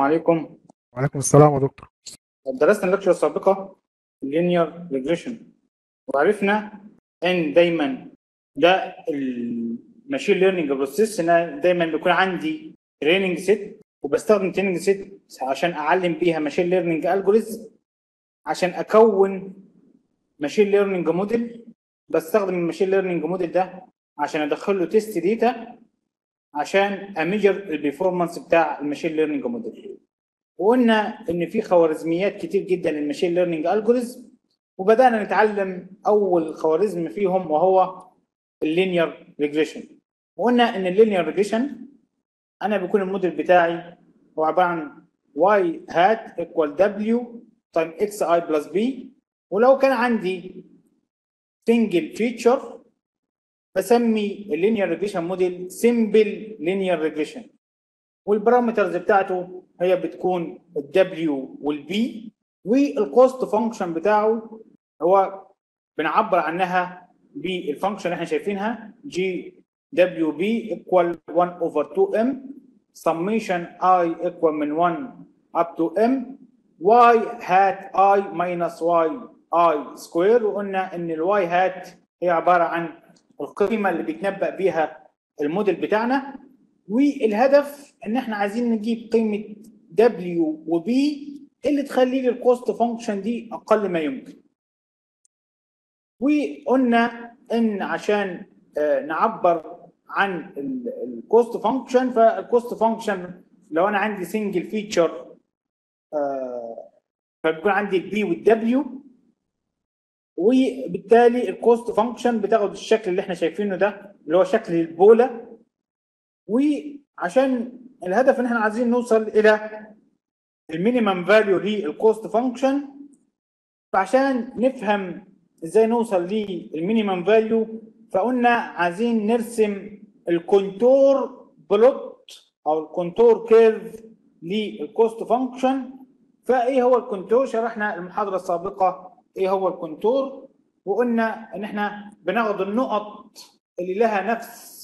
عليكم وعليكم السلام يا دكتور درسنا اللكشة السابقة linear regression وعرفنا ان دايما ده الماشين ليرنينج بروسيس ان دايما بيكون عندي تريننج سيت وبستخدم تريننج سيت عشان اعلم بيها ماشين ليرنينج الجوريزم عشان اكون ماشين ليرنينج موديل بستخدم الماشين ليرنينج موديل ده عشان ادخل له تيست داتا عشان اميجر البرفورمانس بتاع الماشين ليرنينج موديل وقلنا ان في خوارزميات كتير جدا للماشين ليرنينج الجوريزم وبدانا نتعلم اول خوارزم فيهم وهو اللينير ريجريشن وقلنا ان اللينير ريجريشن انا بيكون الموديل بتاعي هو عباره عن y hat equal w تايم xi بلس b ولو كان عندي single feature بسمي اللينير ريجريشن موديل سمبل لينير ريجريشن والبارامترز بتاعته هي بتكون الدبليو والبي والكوست فانكشن بتاعه هو بنعبر عنها بالفانكشن اللي احنا شايفينها جي دبليو بي ايكوال 1 اوفر 2 ام سميشن اي ايكوال من 1 اب تو ام واي هات اي ماينس واي اي سكوير وقلنا ان الواي هات هي عباره عن القيمه اللي بيتنبأ بيها الموديل بتاعنا والهدف ان احنا عايزين نجيب قيمه W و B اللي تخلي لي الكوست فانكشن دي اقل ما يمكن. وقلنا ان عشان نعبر عن الكوست فانكشن فالكوست فانكشن لو انا عندي سنجل فيتشر فبيكون عندي البي والدبليو وبالتالي الكوست فانكشن بتاخد الشكل اللي احنا شايفينه ده اللي هو شكل البوله وعشان الهدف ان احنا عايزين نوصل الى المينيمم فاليو للكوست فانكشن فعشان نفهم ازاي نوصل للمينيمم فاليو فقلنا عايزين نرسم الكونتور بلوت او الكونتور كيرف للكوست فانكشن فايه هو الكونتور شرحنا المحاضره السابقه ايه هو الكونتور وقلنا ان احنا بناخد النقط اللي لها نفس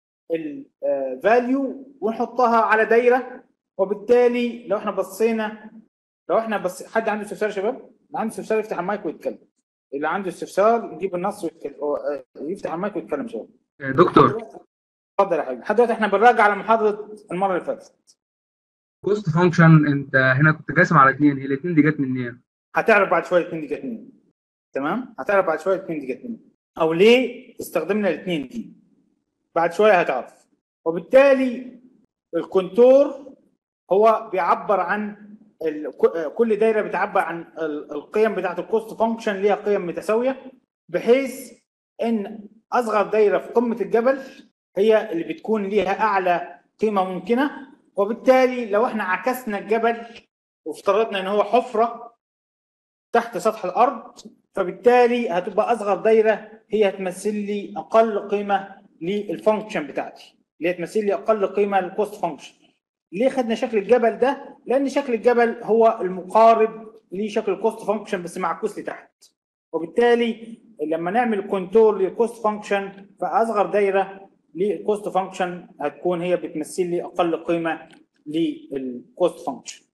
الفاليو ونحطها على دايره وبالتالي لو احنا بصينا لو احنا بس حد عنده استفسار يا شباب؟ اللي عنده استفسار يفتح المايك ويتكلم اللي عنده استفسار يجيب النص ويتكلم يفتح المايك ويتكلم شباب دكتور اتفضل يا حبيبي لحد دلوقتي احنا بنراجع على محاضره المره اللي فاتت كوست فانكشن انت هنا كنت قاسم على اثنين هي الاثنين دي جت منين؟ هتعرف بعد شويه الاثنين دي جت منين تمام هتعرف بعد شويه الاثنين دي جت منين او ليه استخدمنا الاثنين دي بعد شويه هتعرف وبالتالي الكونتور هو بيعبر عن كل دايره بتعبر عن القيم بتاعه الكوست فانكشن ليها قيم متساويه بحيث ان اصغر دايره في قمه الجبل هي اللي بتكون ليها اعلى قيمه ممكنه وبالتالي لو احنا عكسنا الجبل وافترضنا ان هو حفره تحت سطح الارض فبالتالي هتبقى اصغر دايره هي هتمثل لي اقل قيمه للفانكشن بتاعتي اللي هي تمثل لي اقل قيمه للكوست فانكشن ليه خدنا شكل الجبل ده لان شكل الجبل هو المقارب لشكل الكوست فانكشن بس معكوس لتحت وبالتالي لما نعمل كنترول للكوست فانكشن فاصغر دايره للكوست فانكشن هتكون هي بتمثل لي اقل قيمه للكوست فانكشن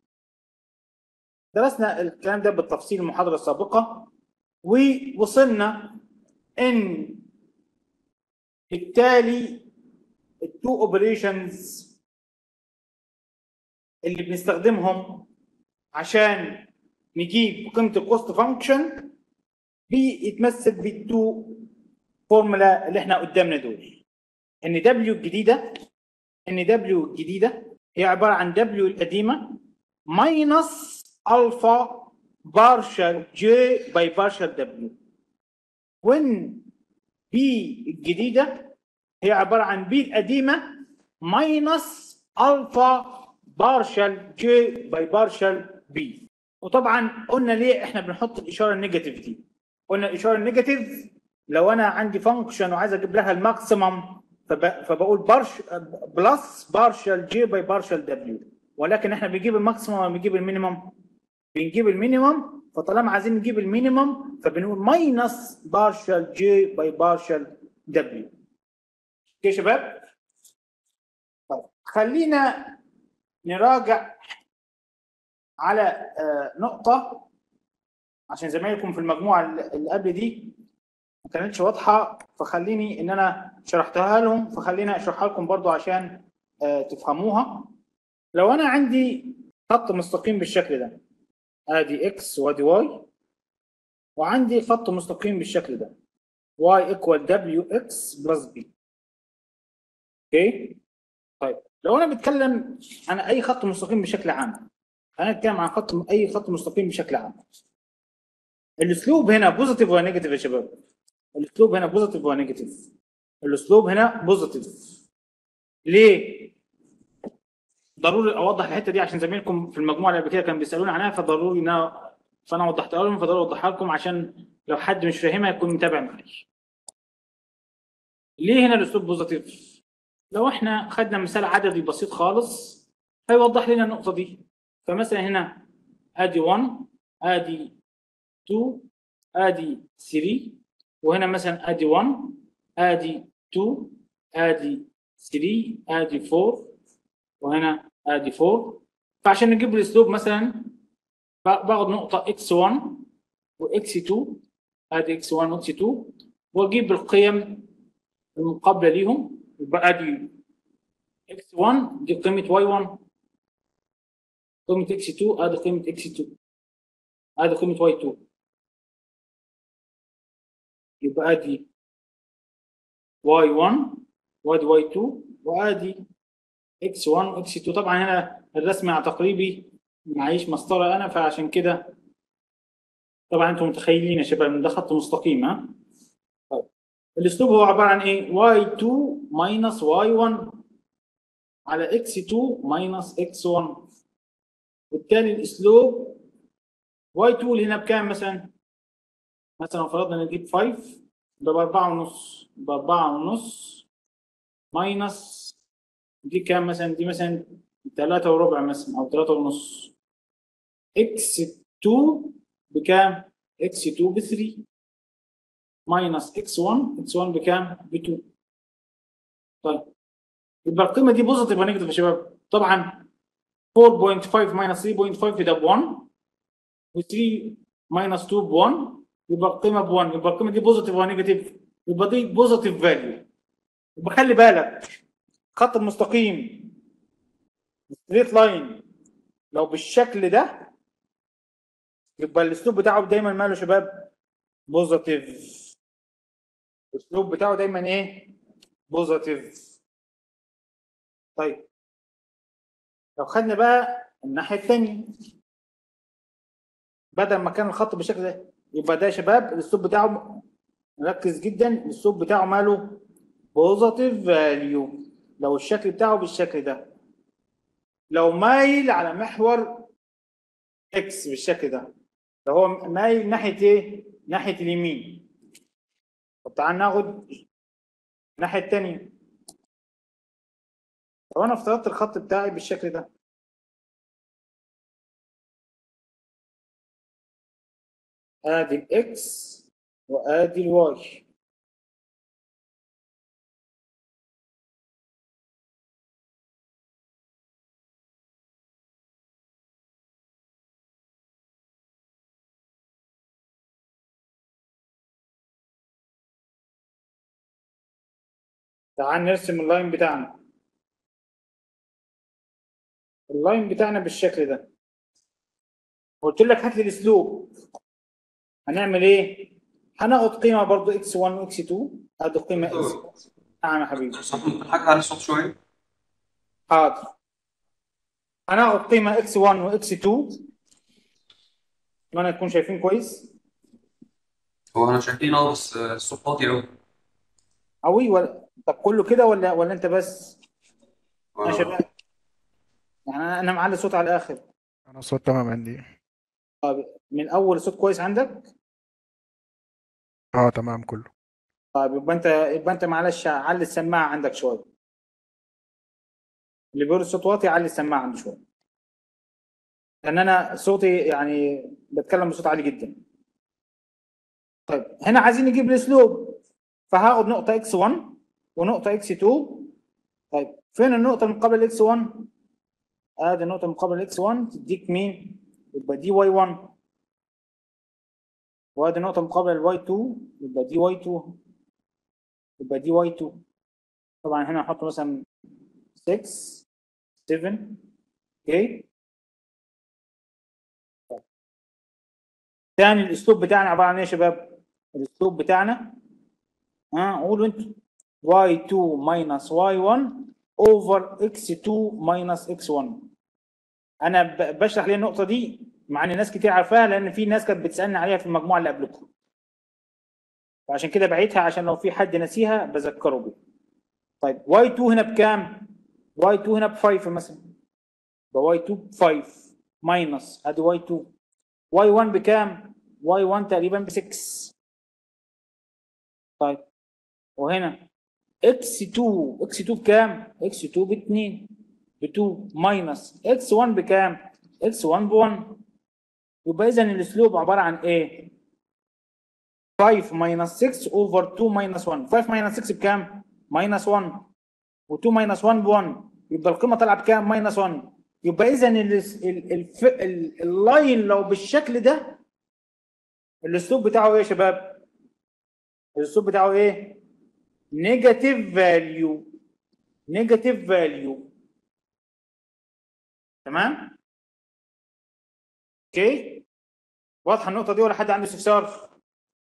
درسنا الكلام ده بالتفصيل المحاضره السابقه ووصلنا ان بالتالي التو اوبريشنز اللي بنستخدمهم عشان نجيب قيمه الكوست فانكشن بيتمثل بالتو فورمولا اللي احنا قدامنا دول ان دبليو الجديده ان دبليو الجديده هي عباره عن دبليو القديمه ماينس الفا بارشل جي باي بارشل دبليو وان بي الجديده هي عباره عن بي القديمه ماينس الفا بارشل جي باي بارشل بي وطبعا قلنا ليه احنا بنحط الاشاره النيجاتيف دي قلنا الاشاره النيجاتيف لو انا عندي فانكشن وعايز اجيب لها الماكسيمم فب... فبقول بارش بلس بارشل جي باي بارشل دبليو ولكن احنا بنجيب الماكسيمم ولا بنجيب المينيمم بنجيب المينيمم فطالما عايزين نجيب المينيمم فبنقول ماينس بارشل جي باي بارشل دبليو اوكي يا شباب طيب خلينا نراجع على آه، نقطه عشان زمايلكم في المجموعه اللي قبل دي ما كانتش واضحه فخليني ان انا شرحتها لهم فخليني اشرحها لكم برضو عشان آه، تفهموها لو انا عندي خط مستقيم بالشكل ده ادي اكس وادي واي وعندي خط مستقيم بالشكل ده y equal wx بلس b اوكي طيب لو انا بتكلم عن اي خط مستقيم بشكل عام انا اتكلم عن خط اي خط مستقيم بشكل عام الاسلوب هنا بوزيتيف ولا نيجاتيف يا شباب الاسلوب هنا بوزيتيف ولا نيجاتيف الاسلوب هنا بوزيتيف ليه ضروري اوضح الحته دي عشان زميلكم في المجموعه اللي قبل كده كانوا بيسالوني عنها فضروري ان انا فانا وضحتها لهم فضروري اوضحها لكم عشان لو حد مش فاهمها يكون متابع معايا ليه هنا الاسلوب بوزيتيف لو احنا خدنا مثال عددي بسيط خالص هيوضح لنا النقطه دي فمثلا هنا ادي 1 ادي 2 ادي 3 وهنا مثلا ادي 1 ادي 2 ادي 3 ادي 4 وهنا ادي 4 فعشان نجيب الاسلوب مثلا ب- باخد نقطه x1 وx2 ادي x1 وx2 واجيب القيم المقابله ليهم يبقى ادي x1 دي قيمه y1 قيمه x2 ادي قيمه x2 ادي قيمه y2 يبقى ادي y1 وادي y2 وادي x1 وx2 طبعا هنا الرسم على تقريبي معيش مسطره انا فعشان كده طبعا انتم متخيلين يا شباب ان ده خط مستقيم ها طيب الاسلوب هو عباره عن ايه y2 minus y1 على x2 minus x1 بالتالي الاسلوب y2 اللي هنا بكام مثلا مثلا فرضنا نجيب 5 ده بأربعة ونص بأربعة ونص ماينس دي كام مثلا دي مثلا تلاتة وربع مثلا أو تلاتة ونص اكس 2 بكام؟ اكس 2 ب 3 ماينس اكس 1 اكس 1 بكام؟ ب 2 طيب يبقى القيمة دي بوزيتيف ولا نيجاتيف يا شباب؟ طبعا 4.5 ماينس 3.5 ده ب 1 و 3 ماينس 2 ب 1 يبقى القيمه ب 1 يبقى القيمه دي بوزيتيف ولا نيجاتيف يبقى دي بوزيتيف فاليو يبقى خلي بالك خط المستقيم ستريت لاين لو بالشكل ده يبقى الاسلوب بتاعه دايما ماله يا شباب بوزيتيف الاسلوب بتاعه دايما ايه بوزيتيف طيب لو خدنا بقى الناحيه الثانيه بدل ما كان الخط بالشكل ده يبقى ده يا شباب الاسلوب بتاعه نركز جدا الاسلوب بتاعه ماله بوزيتيف فاليو لو الشكل بتاعه بالشكل ده لو مايل على محور اكس بالشكل ده لو هو مايل ناحيه ايه ناحيه اليمين طب تعال ناخد الناحيه الثانيه لو انا افترضت الخط بتاعي بالشكل ده ادي الاكس وادي الواي تعال نرسم اللاين بتاعنا اللاين بتاعنا بالشكل ده قلت لك هات لي الاسلوب هنعمل ايه؟ هناخد قيمه برضو اكس 1 واكس 2 ادي قيمه اكس نعم يا حبيبي صوت الحاج على الصوت شوية حاضر هناخد قيمه اكس 1 واكس 2 اتمنى تكونوا شايفين كويس هو أنا شايفين أه بس آه، الصوت واطي أوي قوي ولا طب كله كده ولا ولا انت بس يا آه، شباب يعني انا أنا معلي الصوت على الاخر انا الصوت تمام عندي طب من اول الصوت كويس عندك اه تمام كله طيب يبقى انت يبقى انت معلش علي السماعه عندك شويه اللي بيقول الصوت واطي علي السماعه عنده شويه لان انا صوتي يعني بتكلم بصوت عالي جدا طيب هنا عايزين نجيب الاسلوب فهاخد نقطه اكس 1 ونقطه اكس 2 طيب فين النقطه المقابله لاكس 1 ادي النقطه المقابله لاكس 1 تديك مين يبقى دي واي 1 وادي النقطة مقابلة للواي 2 يبقى دي واي 2 يبقى دي واي 2 طبعا هنا هنحط مثلا 6 7 اوكي تاني الاسلوب بتاعنا عبارة عن ايه يا شباب؟ الاسلوب بتاعنا ها قولوا انتوا y2 minus y1 over x2 minus x1 انا ب- بشرح ليه النقطه دي مع ان ناس كتير عارفاها لان في ناس كانت بتسالني عليها في المجموعه اللي قبلكم فعشان كده بعيدها عشان لو في حد نسيها بذكره بيها طيب y2 هنا بكام y2 هنا ب 5 مثلا يبقى y2 ب 5 minus ادي y2 y1 بكام y1 تقريبا ب 6 طيب وهنا x2 x2 بكام x2 ب 2 ب 2 ماينس x1 بكام x1 ب 1 يبقى اذا الاسلوب عباره عن ايه 5 ماينس 6 اوفر 2 ماينس 1 5 ماينس 6 بكام ماينس 1 و2 ماينس 1 ب 1 يبقى القيمه طالعه بكام ماينس 1 يبقى اذا اللاين لو بالشكل ده الاسلوب بتاعه ايه يا شباب الاسلوب بتاعه ايه نيجاتيف فاليو نيجاتيف فاليو تمام اوكي واضحه النقطه دي ولا حد عنده استفسار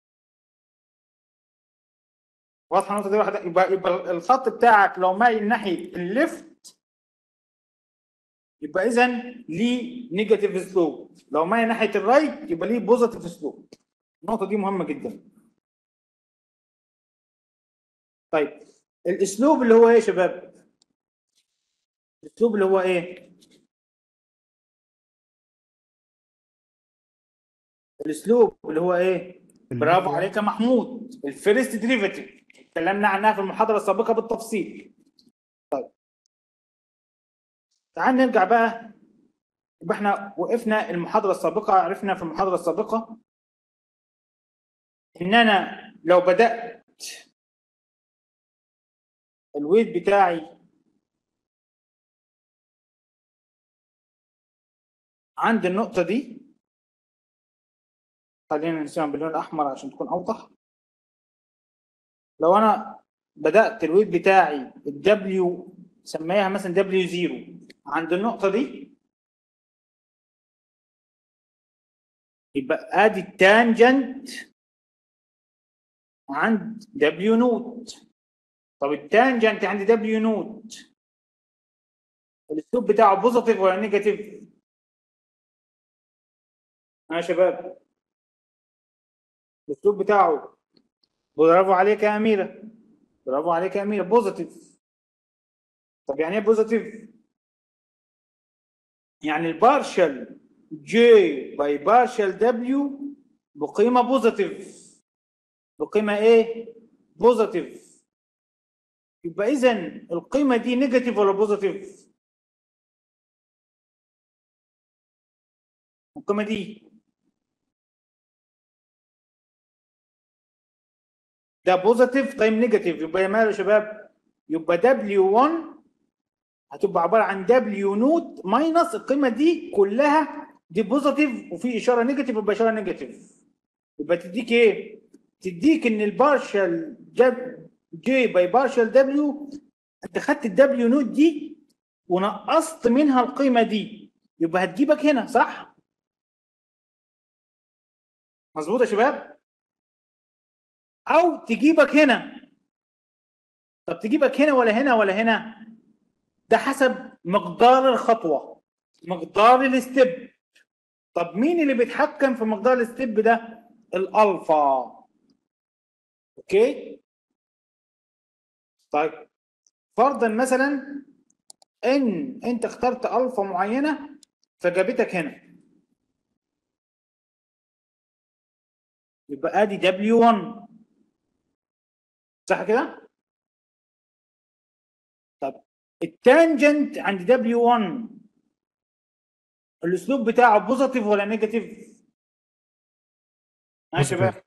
واضحه النقطه دي ولا حد يبقى يبقى الخط بتاعك لو مايل ناحيه الليفت يبقى اذا ليه نيجاتيف سلوب لو مايل ناحيه الرايت يبقى ليه بوزيتيف سلوب النقطه دي مهمه جدا طيب الاسلوب اللي هو ايه يا شباب الاسلوب اللي هو ايه الاسلوب اللي هو ايه برافو عليك يا محمود الفيرست ديريفاتيف اتكلمنا عنها في المحاضره السابقه بالتفصيل طيب تعال نرجع بقى يبقى احنا وقفنا المحاضره السابقه عرفنا في المحاضره السابقه ان انا لو بدات الويت بتاعي عند النقطة دي خلينا نرسمها باللون الأحمر عشان تكون أوضح لو أنا بدأت الويت بتاعي الدبليو سميها مثلا دبليو زيرو عند النقطة دي يبقى ادي التانجنت عند دبليو نوت طب التانجنت عند دبليو نوت الاسلوب بتاعه بوزيتيف ولا نيجاتيف؟ ها يا شباب الاسلوب بتاعه برافو عليك يا اميره برافو عليك يا اميره بوزيتيف طب يعني ايه بوزيتيف؟ يعني البارشل جي باي بارشل دبليو بقيمه بوزيتيف بقيمه ايه؟ بوزيتيف يبقى اذا القيمه دي نيجاتيف ولا بوزيتيف؟ القيمه دي ده بوزيتيف طيب نيجاتيف يبقى ماله يا شباب؟ يبقى W1 هتبقى عباره عن W نوت ماينس القيمه دي كلها دي بوزيتيف وفي اشاره نيجاتيف يبقى اشاره نيجاتيف يبقى تديك ايه؟ تديك ان البارشل جاب جي باي بارشل دبليو انت خدت الدبليو نوت دي ونقصت منها القيمه دي يبقى هتجيبك هنا صح؟ مظبوط يا شباب؟ او تجيبك هنا طب تجيبك هنا ولا هنا ولا هنا؟ ده حسب مقدار الخطوه مقدار الستيب طب مين اللي بيتحكم في مقدار الستيب ده؟ الالفا اوكي؟ طيب فرضا مثلا ان انت اخترت الفا معينه فجابتك هنا يبقى ادي دبليو 1 صح كده؟ طب التانجنت عند دبليو 1 الاسلوب بتاعه بوزيتيف ولا نيجاتيف؟ ها يا شباب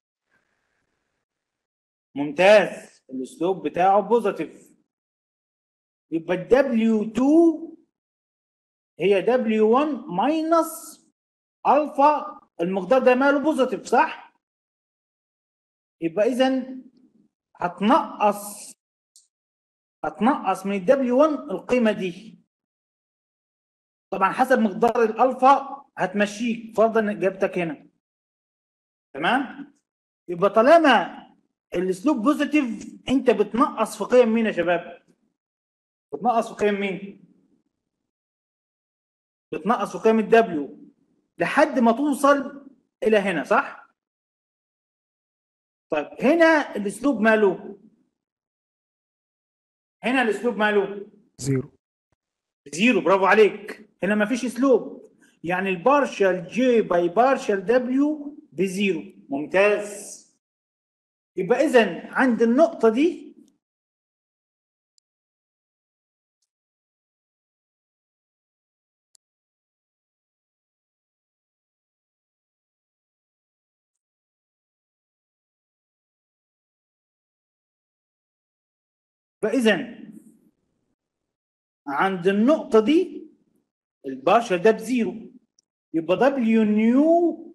ممتاز الاسلوب بتاعه بوزيتيف يبقى الدبليو 2 هي دبليو 1 ماينس الفا المقدار ده ماله بوزيتيف صح يبقى اذا هتنقص هتنقص من الدبليو 1 القيمه دي طبعا حسب مقدار الالفا هتمشيك فرضا ان اجابتك هنا تمام يبقى طالما الاسلوب بوزيتيف انت بتنقص في قيم مين يا شباب بتنقص في قيم مين بتنقص في قيم الدبليو لحد ما توصل الى هنا صح طيب هنا الاسلوب ماله هنا الاسلوب ماله زيرو زيرو برافو عليك هنا ما فيش اسلوب يعني البارشال جي باي بارشال دبليو بزيرو ممتاز يبقى اذا عند النقطه دي فاذا عند النقطه دي البارشل ده بزيرو يبقى دبليو نيو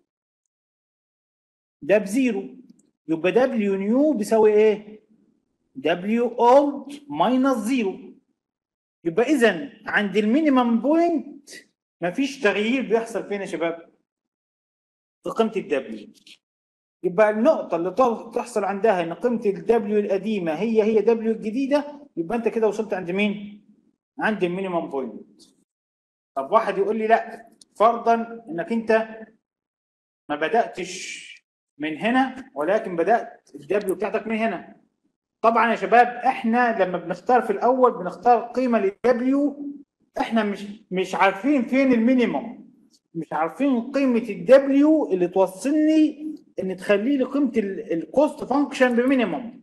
ده بزيرو يبقى دبليو نيو بيساوي ايه؟ دبليو اولد ماينس زيرو يبقى اذا عند المينيمم بوينت مفيش تغيير بيحصل فين يا شباب؟ في قيمه الدبليو يبقى النقطة اللي تحصل عندها ان قيمة الدبليو القديمة هي هي دبليو الجديدة يبقى انت كده وصلت عند مين؟ عند المينيمم بوينت. طب واحد يقول لي لا فرضا انك انت ما بدأتش من هنا ولكن بدأت الدبليو بتاعتك من هنا. طبعا يا شباب احنا لما بنختار في الاول بنختار قيمة للدبليو احنا مش مش عارفين فين المينيمم مش عارفين قيمة الدبليو اللي توصلني ان تخلي لي قيمه الكوست فانكشن بمينيمم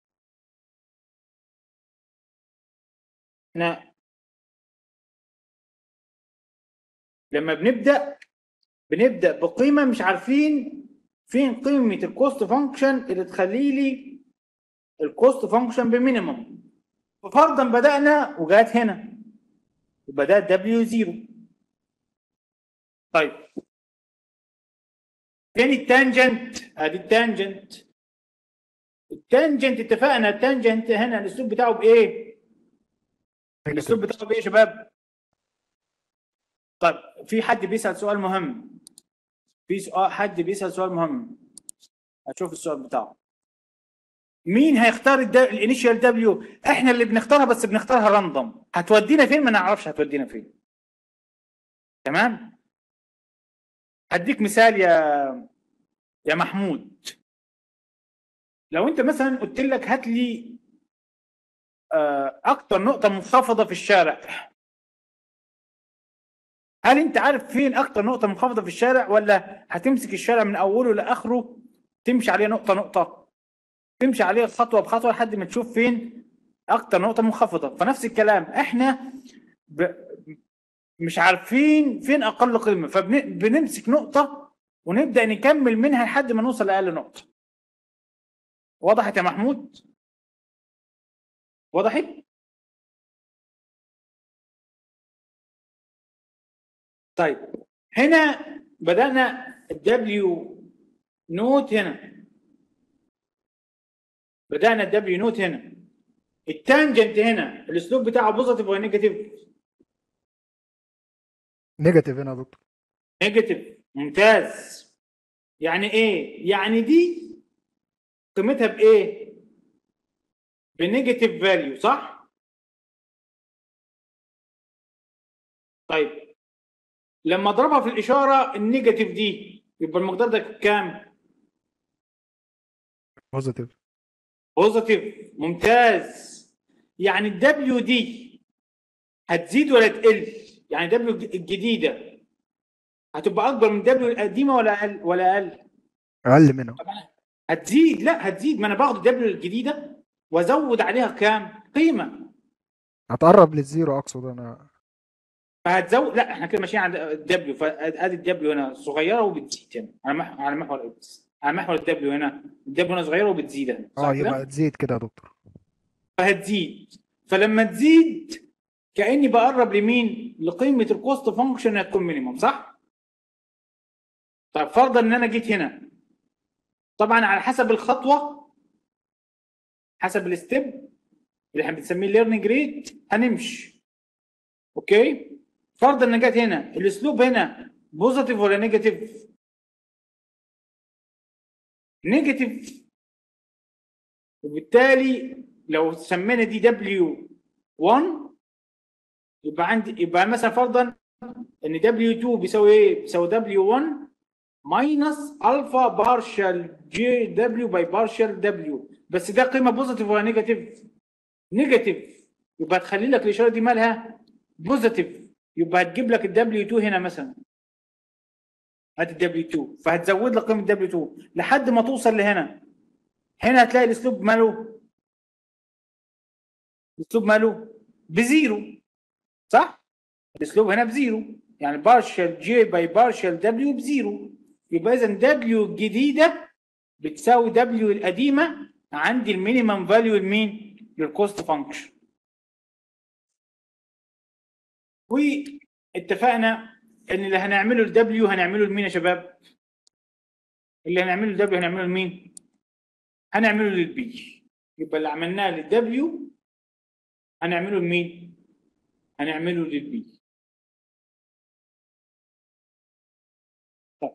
احنا لما بنبدا بنبدا بقيمه مش عارفين فين قيمه الكوست فانكشن اللي تخلي لي الكوست فانكشن بمينيمم ففرضا بدانا وجات هنا وبدات دبليو زيرو طيب فين التانجنت؟ ادي التانجنت. التانجنت اتفقنا التانجنت هنا الاسلوب بتاعه بايه؟ الاسلوب بتاعه بايه يا شباب؟ طيب في حد بيسال سؤال مهم. في سؤال حد بيسال سؤال مهم. هشوف السؤال بتاعه. مين هيختار الانيشال دبليو؟ احنا اللي بنختارها بس بنختارها راندوم. هتودينا فين؟ ما نعرفش هتودينا فين. تمام؟ هديك مثال يا يا محمود لو انت مثلا قلت لك هات لي اكتر نقطه منخفضه في الشارع هل انت عارف فين اكتر نقطه منخفضه في الشارع ولا هتمسك الشارع من اوله لاخره تمشي عليه نقطه نقطه تمشي عليه خطوه بخطوه لحد ما تشوف فين اكتر نقطه منخفضه فنفس الكلام احنا ب... مش عارفين فين اقل قيمه فبنمسك نقطه ونبدا نكمل منها لحد ما نوصل لاقل نقطه وضحت يا محمود وضحت طيب هنا بدانا الدبليو نوت هنا بدانا الدبليو نوت هنا التانجنت هنا الاسلوب بتاعه بوزيتيف ولا نيجاتيف نيجاتيف هنا يا دكتور نيجاتيف ممتاز يعني ايه يعني دي قيمتها بايه بنيجاتيف فاليو صح طيب لما اضربها في الاشاره النيجاتيف دي يبقى المقدار ده كام بوزيتيف بوزيتيف ممتاز يعني الدبليو دي هتزيد ولا تقل يعني دبليو الجديده هتبقى اكبر من دبليو القديمه ولا اقل ولا اقل اقل منها هتزيد لا هتزيد ما انا باخد الدبليو الجديده وازود عليها كام قيمه هتقرب للزيرو اقصد انا فهتزود لا احنا كده ماشيين على الدبليو فادي الدبليو هنا صغيره وبتزيد هنا على محور على محور اكس على محور الدبليو هنا الدبليو هنا صغيره وبتزيد هنا صح اه كده؟ يبقى تزيد كده يا دكتور فهتزيد فلما تزيد كاني بقرب لمين؟ لقيمه الكوست فانكشن هتكون مينيمم صح؟ طيب فرضا ان انا جيت هنا طبعا على حسب الخطوه حسب الستيب اللي احنا بنسميه ليرنينج ريت هنمشي اوكي فرضا ان جت هنا الاسلوب هنا بوزيتيف ولا نيجاتيف نيجاتيف وبالتالي لو سمينا دي دبليو 1 يبقى عندي يبقى مثلا فرضا ان دبليو 2 بيساوي ايه؟ بيساوي دبليو 1 ماينس الفا بارشال جي دبليو باي بارشال دبليو بس ده قيمه بوزيتيف ولا نيجاتيف؟ نيجاتيف يبقى تخلي لك الاشاره دي مالها بوزيتيف يبقى هتجيب لك الدبليو 2 هنا مثلا هات الدبليو 2 فهتزود لك قيمه دبليو 2 لحد ما توصل لهنا هنا هتلاقي الاسلوب ماله الاسلوب ماله بزيرو صح؟ الاسلوب هنا بزيرو يعني بارشال جي باي بارشال دبليو بزيرو يبقى اذا دبليو الجديده بتساوي دبليو القديمه عندي المينيمم فاليو لمين؟ للكوست فانكشن واتفقنا ان اللي هنعمله لدبليو هنعمله لمين يا شباب؟ اللي هنعمله لدبليو هنعمله لمين؟ هنعمله للبي يبقى اللي عملناه للدبليو هنعمله لمين؟ هنعمله للبي طيب.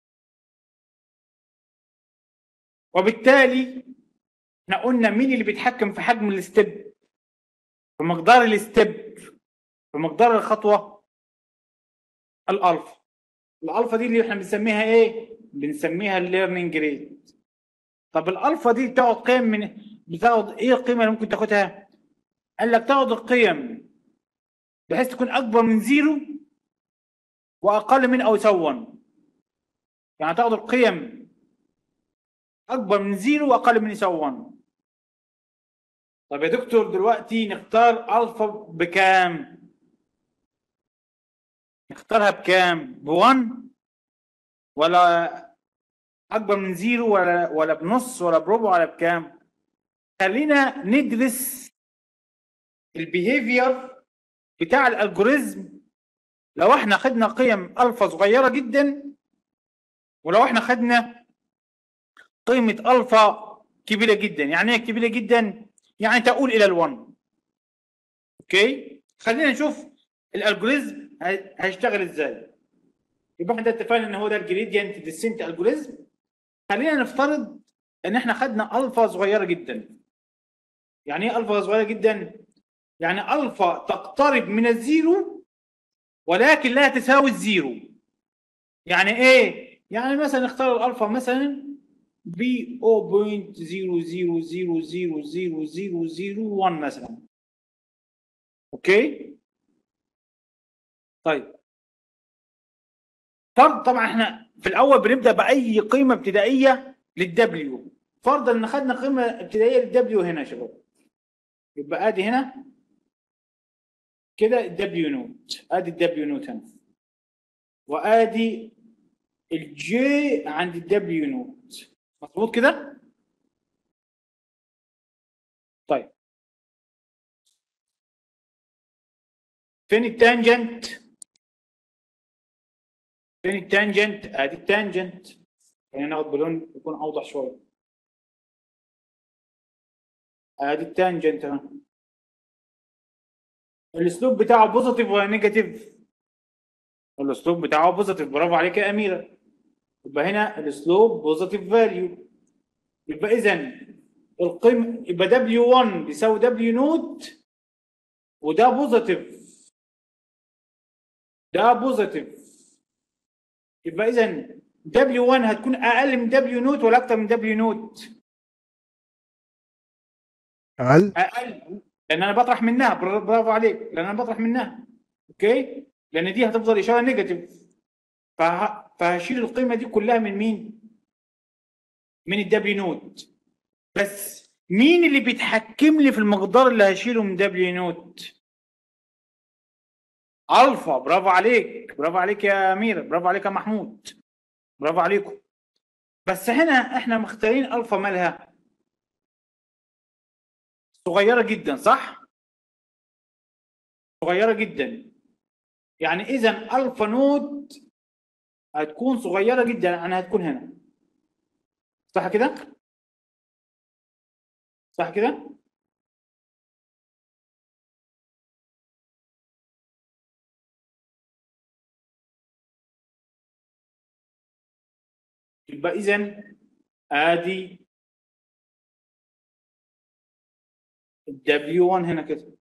وبالتالي احنا قلنا مين اللي بيتحكم في حجم الستيب في مقدار الستيب في مقدار الخطوه الالفا الالفا دي اللي احنا بنسميها ايه بنسميها الليرنينج ريت طب الالفا دي بتاخد قيم من بتاخد ايه القيمه اللي ممكن تاخدها قال لك تاخد القيم بحيث تكون اكبر من زيرو واقل من او يساوي 1 يعني تاخد القيم اكبر من زيرو واقل من يساوي 1 طب يا دكتور دلوقتي نختار الفا بكام نختارها بكام ب 1 ولا اكبر من زيرو ولا ولا بنص ولا بربع ولا بكام خلينا ندرس البيهيفير بتاع الالجوريزم لو احنا خدنا قيم الفا صغيره جدا ولو احنا خدنا قيمه الفا كبيره جدا يعني ايه كبيره جدا يعني تقول الى ال1 اوكي خلينا نشوف الالجوريزم هي- هيشتغل ازاي يبقى احنا اتفقنا ان هو ده الجريدينت ديسنت الجوريزم خلينا نفترض ان احنا خدنا الفا صغيره جدا يعني ايه الفا صغيره جدا يعني الفا تقترب من الزيرو ولكن لا تساوي الزيرو يعني ايه يعني مثلا نختار الالفا مثلا ب 0.0000001 مثلا اوكي طيب فرض طبعا احنا في الاول بنبدا باي قيمه ابتدائيه للدبليو فرضا ان خدنا قيمه ابتدائيه للدبليو هنا يا شباب يبقى ادي هنا كده الدبليو نوت ادي الدبليو نوت هنا وادي الجي عند الدبليو نوت مظبوط كده طيب فين التانجنت فين التانجنت ادي التانجنت خلينا ناخد بلون يكون اوضح شويه ادي التانجنت اهو الاسلوب بتاعه بوزيتيف ولا نيجاتيف الاسلوب بتاعه بوزيتيف برافو عليك يا اميره يبقى هنا الاسلوب بوزيتيف فاليو يبقى اذا القيمه يبقى دبليو 1 بيساوي دبليو نوت وده بوزيتيف ده بوزيتيف يبقى اذا دبليو 1 هتكون اقل من دبليو نوت ولا اكتر من دبليو نوت اقل اقل لان انا بطرح منها بر- برافو عليك لان انا بطرح منها اوكي لان دي هتفضل اشاره نيجاتيف فه... فهشيل القيمه دي كلها من مين من الدبليو نوت بس مين اللي بيتحكم لي في المقدار اللي هشيله من دبليو نوت الفا برافو عليك برافو عليك يا اميره برافو عليك يا محمود برافو عليكم بس هنا احنا مختارين الفا مالها صغيره جدا صح صغيره جدا يعني اذا الفا نود هتكون صغيره جدا يعني هتكون هنا صح كده صح كده يبقى اذا ادي W1 هنا كده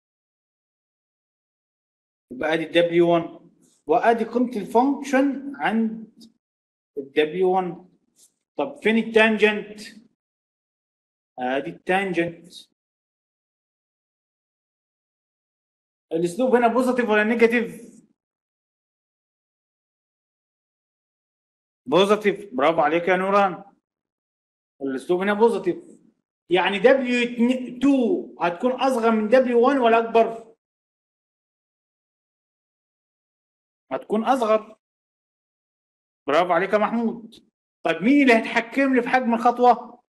يبقى ادي W1 وادي قيمه الفانكشن عند W1 طب فين التانجنت ادي التانجنت الاسلوب هنا بوزيتيف ولا نيجاتيف بوزيتيف برافو عليك يا نوران الاسلوب هنا بوزيتيف يعني W2 هتكون اصغر من W1 ولا اكبر هتكون اصغر برافو عليك يا محمود طيب مين اللي هيتحكم لي في حجم الخطوه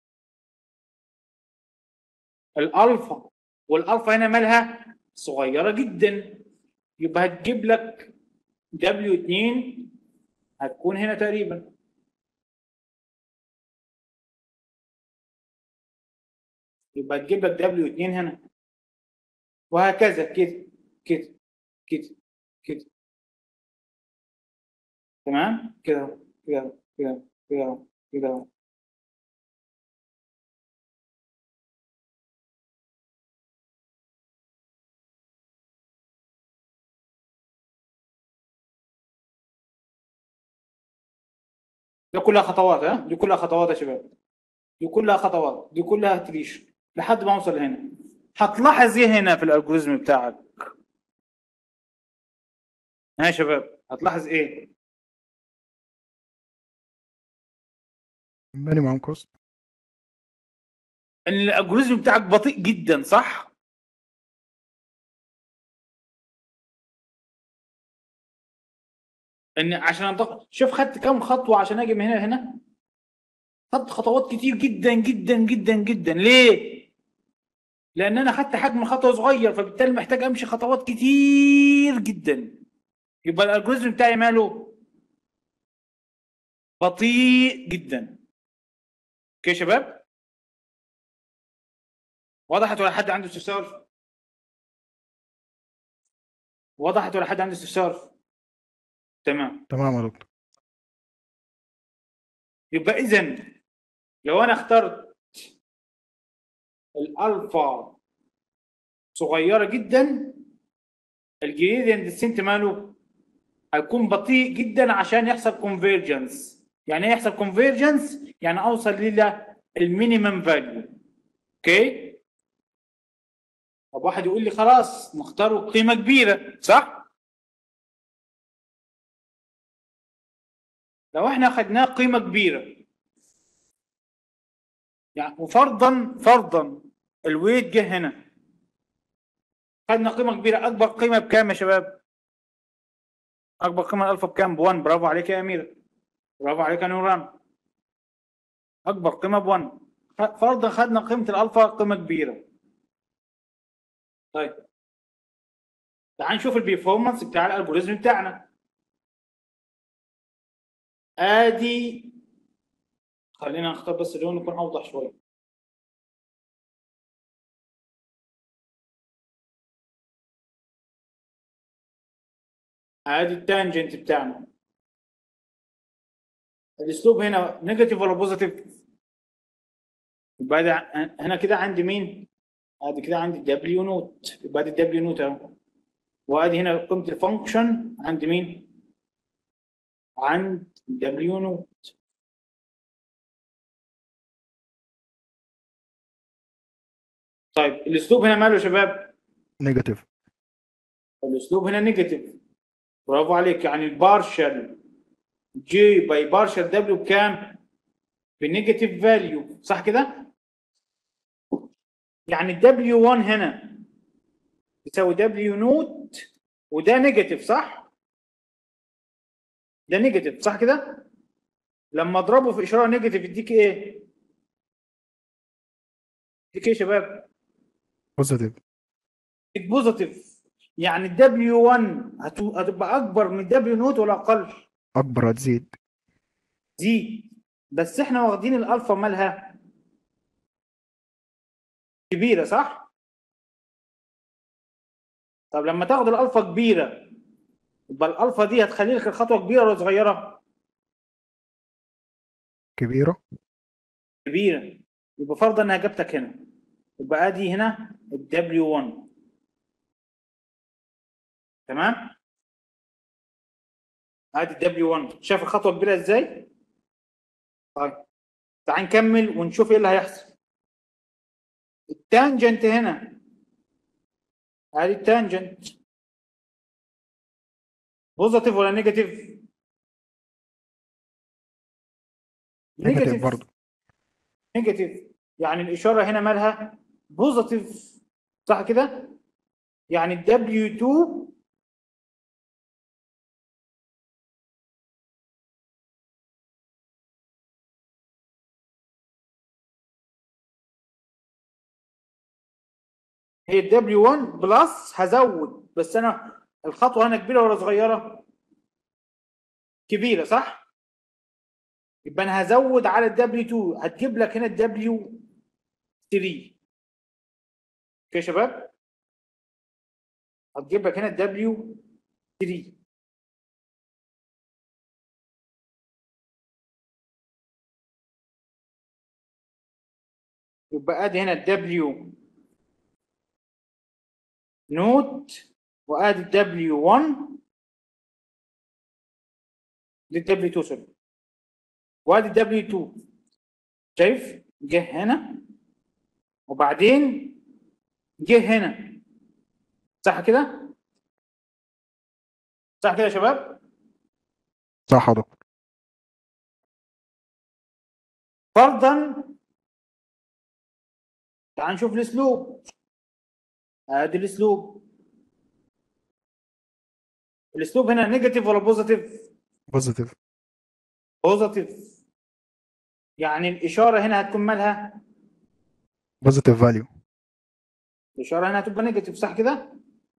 الالفا والالفا هنا مالها صغيره جدا يبقى هتجيب لك W2 هتكون هنا تقريبا يبقى تجيب لك W2 هنا وهكذا كده كده كده كده تمام كده كده كده كده كده ده كلها خطوات ها دي كلها خطوات يا شباب دي كلها خطوات دي كلها تريش لحد ما اوصل هنا هتلاحظ ايه هنا في الالجوريزم بتاعك ها يا شباب هتلاحظ ايه مينيمم كوست ان الالجوريزم بتاعك بطيء جدا صح ان عشان انتقل شوف خدت كام خطوه عشان اجي من هنا لهنا خدت خطوات كتير جدا جدا جدا جدا ليه لان انا خدت حجم الخطوه صغير فبالتالي محتاج امشي خطوات كتير جدا يبقى الالجوريزم بتاعي ماله بطيء جدا اوكي يا شباب وضحت ولا حد عنده استفسار وضحت ولا حد عنده استفسار تمام تمام يا دكتور يبقى اذا لو انا اخترت الالفا صغيره جدا الجريدينت ديسنت ماله هيكون بطيء جدا عشان يحصل كونفيرجنس يعني ايه يحصل كونفيرجنس يعني اوصل الى المينيمم فاليو اوكي طب واحد يقول لي خلاص نختار قيمه كبيره صح لو احنا اخذناه قيمه كبيره يعني وفرضا فرضا الويت جه هنا خدنا قيمه كبيره اكبر قيمه بكام يا شباب اكبر قيمه الالفا بكام ب 1 برافو عليك يا اميره برافو عليك يا نوران اكبر قيمه ب 1 فرضا خدنا قيمه الالفا قيمه كبيره طيب تعال نشوف البيرفورمانس بتاع الالجوريزم بتاعنا ادي خلينا نختار بس اللون يكون اوضح شويه ادي التانجنت بتاعنا الاسلوب هنا نيجاتيف ولا بوزيتيف يبقى ده هنا كده عندي مين ادي كده عندي دبليو نوت يبقى دي دبليو نوت اهو وادي هنا قيمه الفانكشن عند مين عند دبليو نوت طيب الاسلوب هنا ماله يا شباب نيجاتيف الاسلوب هنا نيجاتيف برافو عليك يعني البارشل جي باي بارشل دبليو بكام بنيجاتيف فاليو صح كده يعني الدبليو 1 هنا يساوي دبليو نوت وده نيجاتيف صح ده نيجاتيف صح كده لما اضربه في اشاره نيجاتيف يديك ايه يديك ايه يا شباب بوزيتيف يديك بوزيتيف يعني الدبليو 1 هتبقى اكبر من الدبليو نوت ولا اقل اكبر هتزيد زيد بس احنا واخدين الالفا مالها كبيره صح طب لما تاخد الالفا كبيره يبقى الالفا دي هتخلي لك الخطوه كبيره ولا صغيره كبيرة كبيره يبقى فرضا انها جابتك هنا يبقى ادي هنا الدبليو 1 تمام ادي الدبليو 1 شايف الخطوه كبيره ازاي طيب تعال نكمل ونشوف ايه اللي هيحصل التانجنت هنا ادي التانجنت بوزيتيف ولا نيجاتيف نيجاتيف برضه نيجاتيف يعني الاشاره هنا مالها بوزيتيف صح كده يعني الدبليو 2 هي الدبليو 1 بلس هزود بس انا الخطوه هنا كبيره ولا صغيره؟ كبيره صح؟ يبقى انا هزود على الدبليو 2 هتجيب لك هنا الدبليو 3 اوكي يا شباب؟ هتجيب لك هنا الدبليو 3 يبقى ادي هنا الدبليو نوت وادي الدبليو 1 دي الدبليو 2 سوري وادي الدبليو 2 شايف جه هنا وبعدين جه هنا صح كده صح كده يا شباب صح يا دكتور فرضا تعال نشوف الاسلوب ادي الاسلوب الاسلوب هنا نيجاتيف ولا بوزيتيف بوزيتيف بوزيتيف يعني الاشاره هنا هتكون مالها بوزيتيف فاليو الاشاره هنا هتبقى نيجاتيف صح كده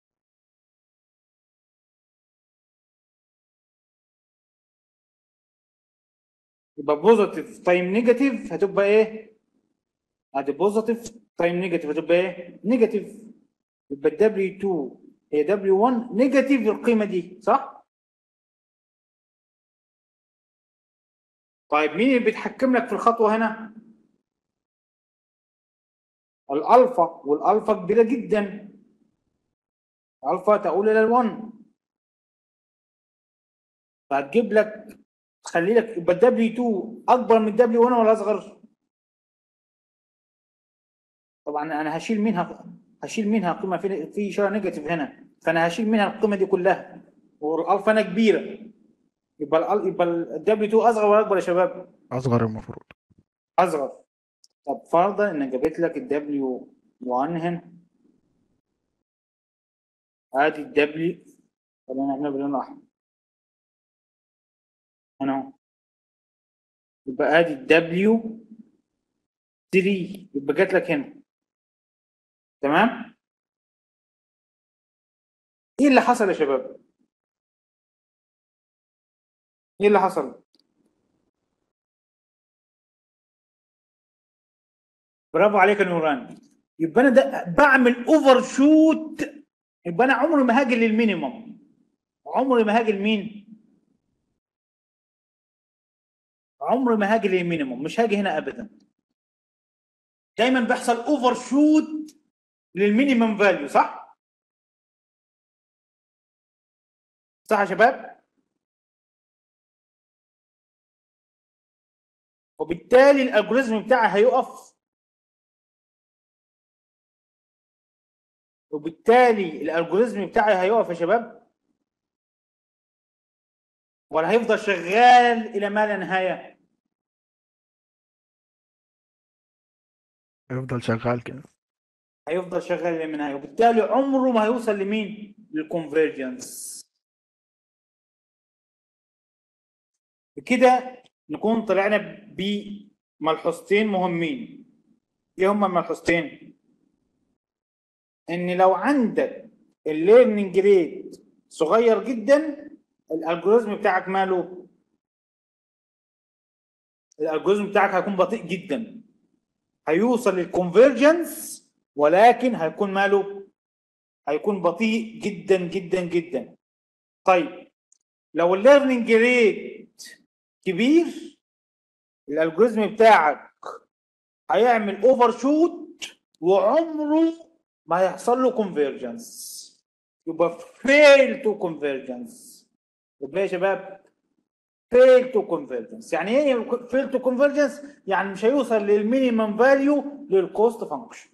يبقى بوزيتيف تايم نيجاتيف هتبقى ايه ادي بوزيتيف تايم نيجاتيف هتبقى ايه نيجاتيف يبقى الدبليو 2 هي دبليو 1 نيجاتيف القيمه دي صح طيب مين اللي بيتحكم لك في الخطوه هنا الالفا والالفا كبيره جدا الفا تؤول الى ال1 فهتجيب لك تخلي لك يبقى الدبليو 2 اكبر من الدبليو 1 ولا اصغر؟ طبعا انا هشيل منها هشيل منها قيمه في في اشاره نيجاتيف هنا فانا هشيل منها القيمه دي كلها والالفا هنا كبيره يبقى ال يبقى الدبليو 2 اصغر ولا اكبر يا شباب؟ اصغر المفروض اصغر طب فرضا ان جابت لك الدبليو 1 هنا ادي الدبليو خلينا نعملها باللون الاحمر هنا اهو يبقى ادي الدبليو 3 يبقى جات لك هنا تمام ايه اللي حصل يا شباب ايه اللي حصل برافو عليك يا نوران يبقى انا ده بعمل اوفر شوت يبقى انا عمري ما هاجي للمينيمم عمري ما هاجي لمين عمري ما هاجي للمينيمم مش هاجي هنا ابدا دايما بيحصل اوفر شوت للمينيمم فاليو صح صح يا شباب وبالتالي الالجوريزم بتاعي هيقف وبالتالي الالجوريزم بتاعي هيقف يا شباب ولا هيفضل شغال الى ما لا نهايه يفضل شغال كده هيفضل شغال الى ما لا نهايه وبالتالي عمره ما هيوصل لمين للكونفرجنس بكده نكون طلعنا بملحوظتين مهمين ايه هما الملحوظتين ان لو عندك الليرنينج ريت صغير جدا الالجوريزم بتاعك ماله الالجوريزم بتاعك هيكون بطيء جدا هيوصل للكونفرجنس ولكن هيكون ماله هيكون بطيء جدا جدا جدا طيب لو الليرنينج ريت كبير الالجوريزم بتاعك هيعمل اوفر شوت وعمره ما هيحصل له كونفرجنس يبقى فيل تو كونفرجنس يبقى يا شباب فيل تو كونفرجنس يعني ايه فيل تو كونفرجنس يعني مش هيوصل للمينيمم فاليو للكوست فانكشن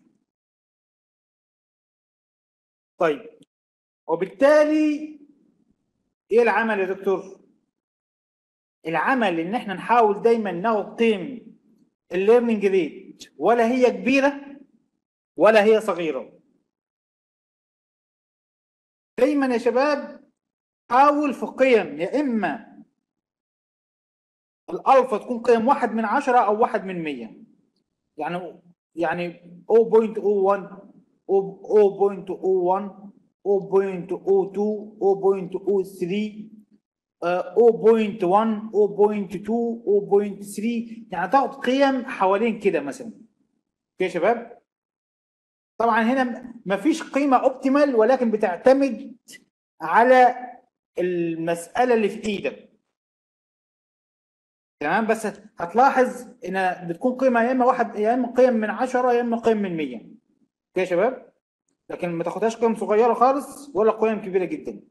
طيب وبالتالي ايه العمل يا دكتور العمل ان احنا نحاول دايما ناخد قيم الليرنينج ريت ولا هي كبيره ولا هي صغيره دايما يا شباب حاول في قيم يا اما الالفا تكون قيم واحد من عشرة او واحد من مية يعني يعني 0.01 0.01 0.02 0.03 آه، 0.1 0.2 0.3 يعني تاخد قيم حوالين كده مثلا اوكي يا شباب طبعا هنا مفيش قيمه اوبتيمال ولكن بتعتمد على المساله اللي في ايدك تمام بس هتلاحظ ان بتكون قيمه يا اما واحد يا اما قيم من 10 يا اما قيم من 100 اوكي يا شباب لكن ما تاخدهاش قيم صغيره خالص ولا قيم كبيره جدا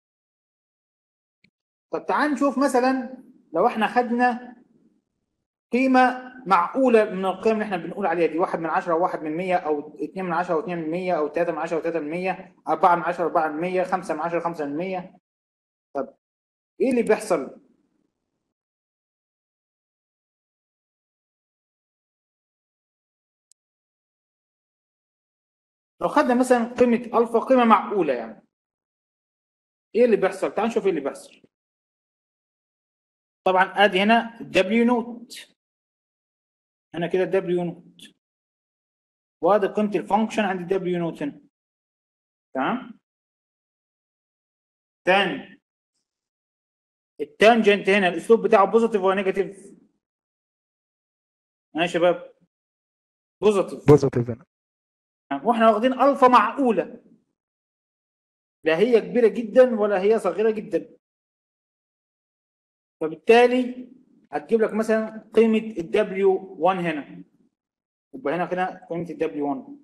طب تعال نشوف مثلا لو احنا خدنا قيمه معقوله من القيم اللي احنا بنقول عليها دي واحد من 10 او واحد من 100 او 2 من 10 او 2 من 100 او 3 من 10 او 3 من 100 4 من 10 4 من 100 5 من 10 5 من 100 طب ايه اللي بيحصل؟ لو خدنا مثلا قيمة ألفا قيمة معقولة يعني ايه اللي بيحصل؟ تعال نشوف ايه اللي بيحصل طبعا ادي هنا دبليو نوت هنا كده دبليو نوت وادي قيمة الفانكشن عند دبليو نوت هنا تمام تاني التانجنت هنا الاسلوب بتاعه بوزيتيف ولا نيجاتيف؟ يا شباب بوزيتيف بوزيتيف هنا واحنا واخدين الفا معقوله لا هي كبيره جدا ولا هي صغيره جدا فبالتالي هتجيب لك مثلا قيمه الدبليو 1 هنا يبقى هنا هنا قيمه الدبليو 1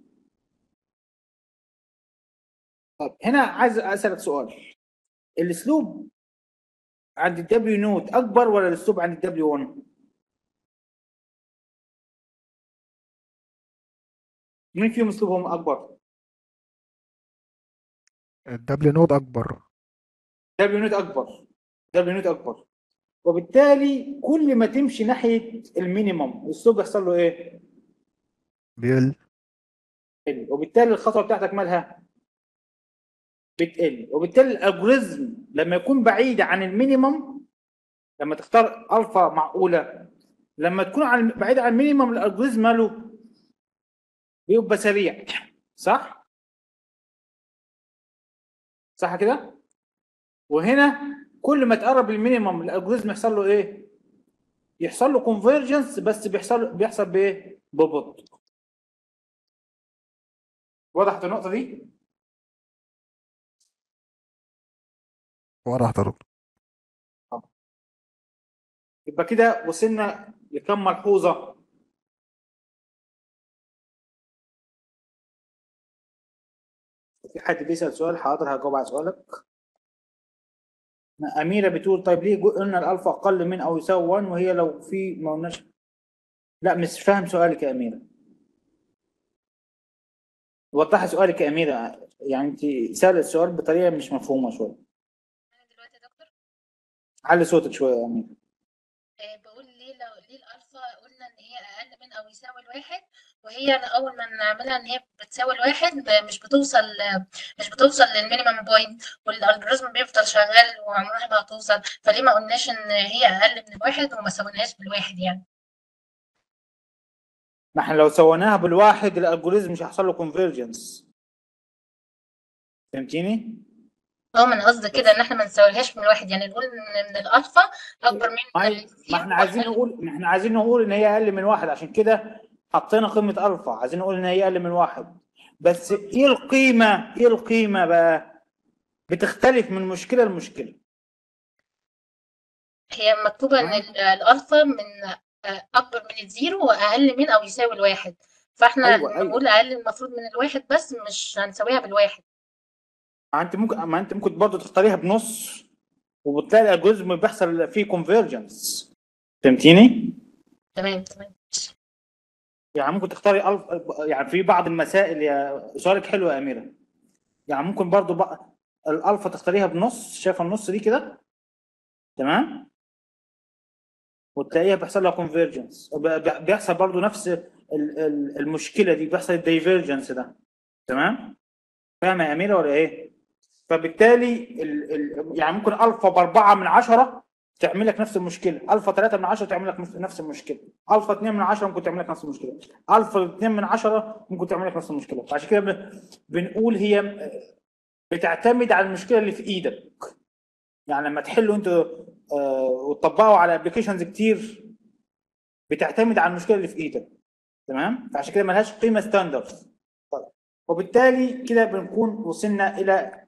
طب هنا عايز اسالك سؤال الاسلوب عند الدبليو نوت اكبر ولا الاسلوب عند الدبليو 1 مين فيهم اسلوبهم اكبر الدبليو نود اكبر دبليو نوت اكبر دبليو نوت اكبر وبالتالي كل ما تمشي ناحيه المينيمم الاسلوب يحصل له ايه؟ بيقل بتقل وبالتالي الخطوه بتاعتك مالها؟ بتقل وبالتالي الالجوريزم لما يكون بعيد عن المينيمم لما تختار الفا معقوله لما تكون عن بعيد عن المينيمم الالجوريزم ماله بيبقى سريع صح؟ صح كده؟ وهنا كل ما تقرب المينيمم الالجوريزم يحصل له ايه؟ يحصل له كونفرجنس بس بيحصل بيحصل بايه؟ ببطء. وضحت النقطة دي؟ وضحت يا دكتور يبقى كده وصلنا لكم ملحوظة في حد بيسأل سؤال حاضر هجاوب على سؤالك أميرة بتقول طيب ليه قلنا الألفا أقل من أو يساوي 1 وهي لو في ما قلناش لا مش فاهم سؤالك يا أميرة وضحي سؤالك يا أميرة يعني أنت سألت السؤال بطريقة مش مفهومة شوية أنا دلوقتي يا دكتور علي صوتك شوية يا أميرة آه، بقول ليه لو ليه الألفا قلنا إن هي أقل من أو يساوي الواحد وهي أول ما نعملها إن هي بتساوي الواحد ب- مش بتوصل مش بتوصل للمينيمم بوينت والالجوريزم بيفضل شغال وعمرها ما هتوصل فليه ما قلناش إن هي أقل من الواحد وما سويناهاش بالواحد يعني ما احنا لو سويناها بالواحد الالجوريزم مش هيحصل له كونفرجنس فهمتيني؟ اه ما انا قصدي كده ان احنا ما نساويهاش من الواحد يعني نقول ان من الالفا اكبر من ما الزيرو احنا عايزين وأقل نقول ما احنا عايزين نقول ان هي اقل من واحد عشان كده حطينا قيمه الفا عايزين نقول ان هي اقل من واحد بس ايه القيمه ايه القيمه بقى بتختلف من مشكله لمشكله هي مكتوبة إن ال- الألفا من آه، أكبر من الزيرو وأقل من أو يساوي الواحد فإحنا أيوة، أيوة. نقول أقل المفروض من الواحد بس مش هنساويها بالواحد ما انت ممكن ما انت ممكن برضه تختاريها بنص وبتلاقي الالجوريزم بيحصل فيه كونفرجنس فهمتيني؟ تمام تمام يعني ممكن تختاري ألف يعني في بعض المسائل يا سؤالك حلو يا اميره يعني ممكن برضه بقى الالفا تختاريها بنص شايفه النص دي كده تمام وتلاقيها بيحصل لها كونفرجنس بيحصل برضه نفس ال- ال- المشكله دي بيحصل الدايفرجنس ده تمام فاهمه يا اميره ولا ايه فبالتالي ال ال يعني ممكن الفا باربعه من عشره تعمل لك نفس المشكله الفا 3 من 10 تعمل لك نفس المشكله الفا 2 من 10 ممكن تعمل لك نفس المشكله الفا 2 من 10 ممكن تعمل لك نفس المشكله فعشان كده بن- بنقول هي بتعتمد على المشكله اللي في ايدك يعني لما تحلوا انتوا آه، وتطبقوا على ابلكيشنز كتير بتعتمد على المشكله اللي في ايدك تمام فعشان كده ملهاش قيمه ستاندرد طيب وبالتالي كده بنكون وصلنا الى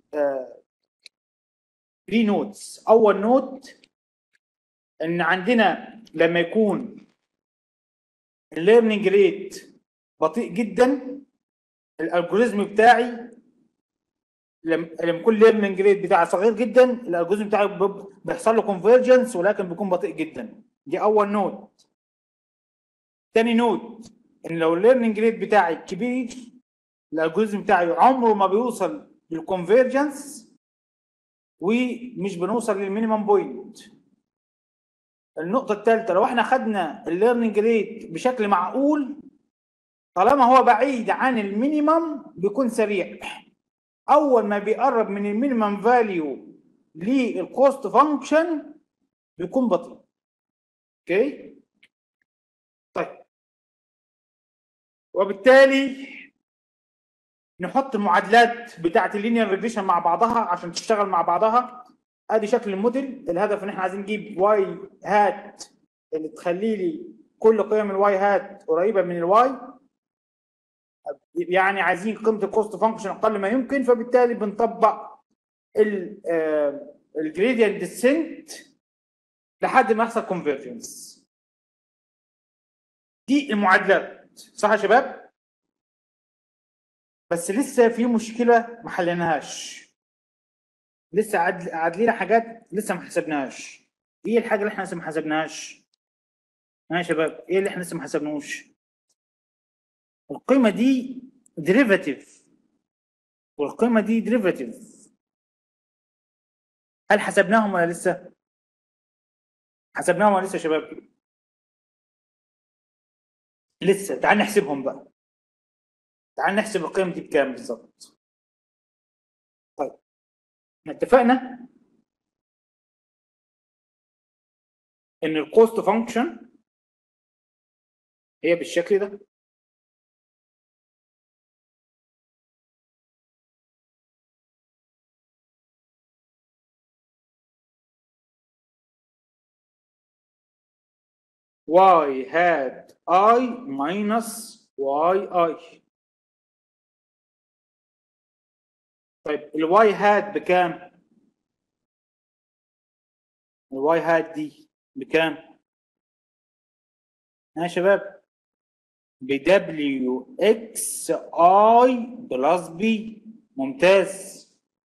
3 نوتس اول نوت ان عندنا لما يكون الليرنينج ريت بطيء جدا الالجوريزم بتاعي لما لما يكون الليرنينج ريت بتاعي صغير جدا الالجوريزم بتاعي بيب- بيحصل له كونفرجنس ولكن بيكون بطيء جدا دي اول نوت تاني نوت ان لو الليرنينج ريت بتاعي كبير الالجوريزم بتاعي عمره ما بيوصل للكونفرجنس ومش بنوصل للمينيمم بوينت النقطة الثالثة لو احنا خدنا الليرنينج ريت بشكل معقول طالما هو بعيد عن المينيمم بيكون سريع اول ما بيقرب من المينيمم فاليو للكوست فانكشن بيكون بطيء اوكي طيب وبالتالي نحط المعادلات بتاعه اللينير ريجريشن مع بعضها عشان تشتغل مع بعضها ادي شكل الموديل الهدف ان احنا عايزين نجيب واي هات اللي تخلي لي كل قيم الواي هات قريبه من الواي يعني عايزين قيمه الكوست فانكشن اقل ما يمكن فبالتالي بنطبق الجريدينت ديسنت لحد ما يحصل كونفرجنس دي المعادلات صح يا شباب بس لسه في مشكله ما حليناهاش لسه عاد عاد لنا حاجات لسه ما حسبناهاش ايه الحاجه اللي احنا لسه ما حسبناهاش ها يا شباب ايه اللي احنا لسه ما حسبناهوش القيمه دي ديريفاتيف والقيمه دي ديريفاتيف هل حسبناهم ولا لسه حسبناهم ولا لسه يا شباب لسه تعال نحسبهم بقى تعال نحسب القيم دي بكام بالظبط طيب احنا اتفقنا ان الكوست فانكشن هي بالشكل ده y hat i minus yi طيب الواي هات بكام؟ الواي هات دي بكام؟ ها يا شباب؟ ب دبليو اكس اي بلس بي ممتاز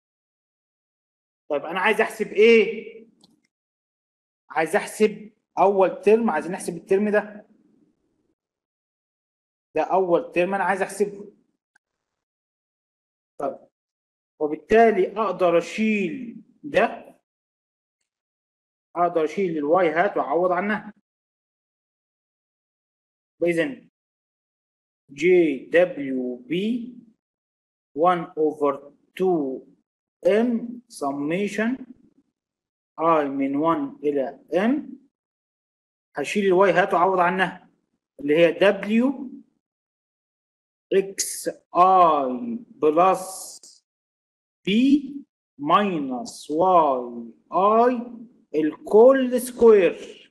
طيب انا عايز احسب ايه؟ عايز احسب اول ترم عايزين نحسب الترم ده ده اول ترم انا عايز احسبه طيب وبالتالي اقدر اشيل ده اقدر اشيل الواي هات واعوض عنها اذا جي دبليو بي 1 over 2 ام summation i من 1 الى m هشيل الواي هات واعوض عنها اللي هي دبليو اكس اي بلس بي ماينس واي اي الكل سكوير